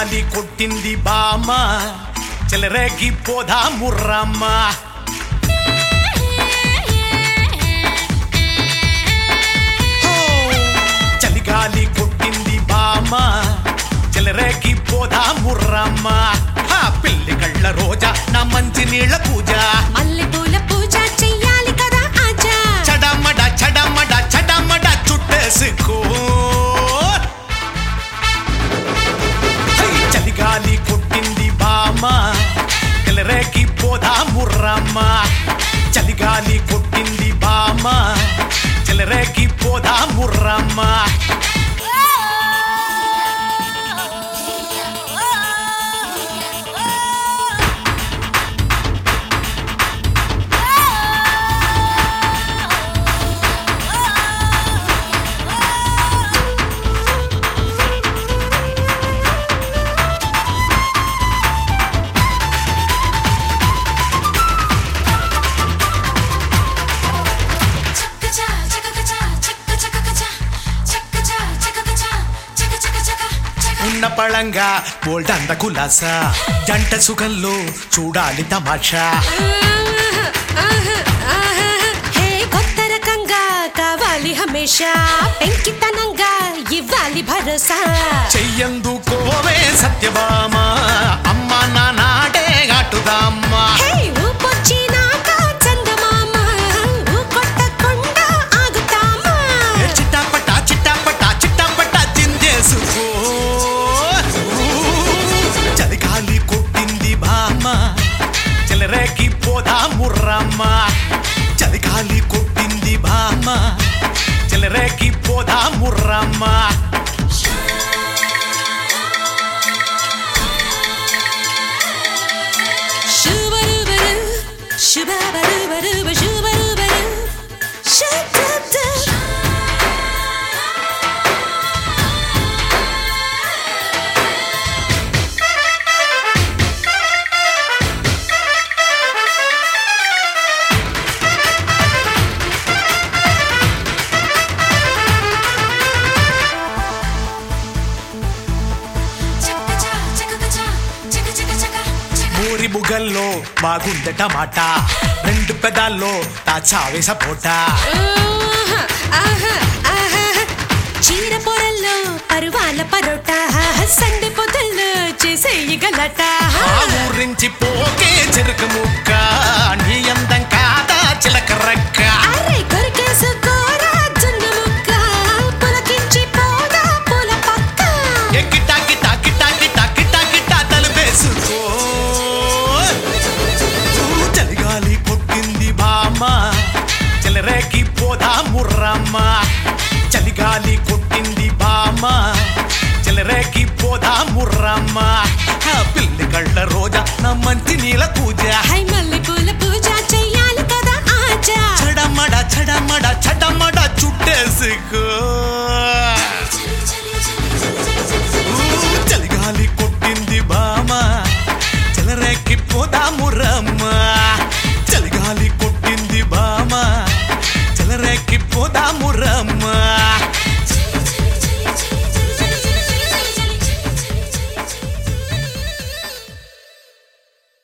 చలిగాలి కొట్టింది బామ చెలరేగి పోదా ముర్రమ్మ హో! చలిగాలి కొట్టింది బామ చెలరేగి పోదా ముర్రమ్మ హా, పిల్లి కళ్ళ రోజా నా మంచి నీళ్ళ పూజ మల్లెపూల పూజ చెయ్యాలి కదా ఆజా చడమడ చడమడ చడమడ చుట్టేసుకో హై, చలిగాలి కొట్టింది బామ తెలరేకి పోదా ముర్రమ్మ చలిగాలి కొట్టింది బామ చెలరేకి పోదా ముర్రమ్మ చక్కచా చకకచా చక్క చకకచా చక్కచా చకకచా చక చక చక చక ఉన్న పళంగా బోల్డంద కులాస జంట సుఖంలో చూడాలి తమాషా హే కొత్త రకంగా కావాలి హమేషా పెంకితనంగా ఇవ్వాలి భరోసా చెయ్యందుకోవే సత్యభామ అమ్మ నానాడే అటుదామ్మా హే ఊపొచ్చినాక చందమామ ఊకొట్టకుండా ఆగుతామా ఏ చిట్టాపట చిట్టాపట చిట్టాపట చిందేసుకో చలిగాలి కొట్టింది బామ్మ చెలరేకి పోదా ముర్రమ్మ చలిగాలి కొట్టింది బామ్మ చెలరేకి పోదా ముర్రమ్మ శుభరుబరు శుభబరుబరుబ శుభరుబరు శబ్ద చక్కచా చకకచా చక చక చక చక మూరి బుగల్లో బాగుందట మాట రెండు పెదాల్లో తాచావే సపోటా ఆహా, ఆహా, ఆహా. చీర పొరల్లో పరువాల పరోటా సండి పొదల్లో చేసేయి గలట ఆ ఊరించి పోకే చెరుకు ముక్క నీ అందం కాదా చిలక రక్క అరే కొరికేసుకోరా జున్ను ముక్క పులకించి పోదా పూల పక్క ఏ కిటా కిటా కిటా కిటా కిటా కిటా తలుపేసుకో ఊ, చలిగాలి కొట్టింది బామ్మ చెలరేకి పోదా ముర్రమ్మ చలిగాలి కొట్టింది బామ్మ చెలరేకి పోదా ముర్రమ్మ ఆ పిల్లి కళ్ళ రోజా నా మంచి నీల పూజ హై మల్లె పూల పూజ చెయ్యాలి కదా ఆజా చడమడ చడమడ చడమడ చుట్టేసుకో ఊ, చలిగాలి కొట్టింది బామ చెలరేకి పోదాము రమ్మ చలిగాలి కొట్టింది బామ చెలరేకి పోదాము రమ్మ